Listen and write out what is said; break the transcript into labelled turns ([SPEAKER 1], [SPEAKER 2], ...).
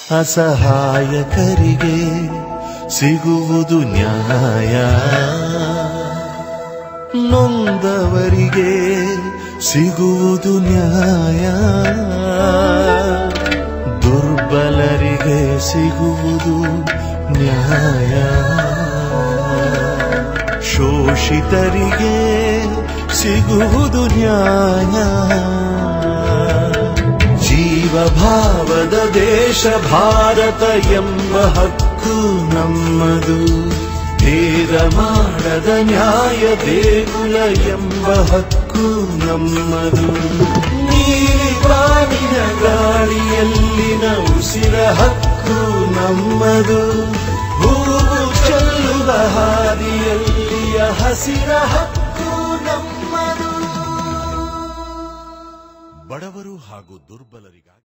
[SPEAKER 1] ಅಸಹಾಯಕರಿಗೆ ಸಿಗುವುದು ನ್ಯಾಯ ನೊಂದವರಿಗೆ ಸಿಗುವುದು ನ್ಯಾಯ ದುರ್ಬಲರಿಗೆ ಸಿಗುವುದು ನ್ಯಾಯ ಶೋಷಿತರಿಗೆ ಸಿಗುವುದು ನ್ಯಾಯ ಜೀವಭಾವದ ದೇಶ ಭಾರತ ಎಂಬ ಹಕ್ಕು ನಮ್ಮದು ಭೇದ ಮಾಡದ ನ್ಯಾಯ ದೇಗುಲ ಎಂಬ ಹಕ್ಕು ನಮ್ಮದು ನೀಲಿ ಬಾನಿನ ಗಾಳಿಯಲ್ಲಿನ ಉಸಿರ ಹಕ್ಕು ನಮ್ಮದು ಹೂವು ಚೆಲ್ಲುವ ಹಾದಿಯಲ್ಲಿಯ ಹಸಿರ ಹಕ್ಕು ನಮ್ಮದು ಬಡವರು ಹಾಗೂ ದುರ್ಬಲರಿಗಾಗಿ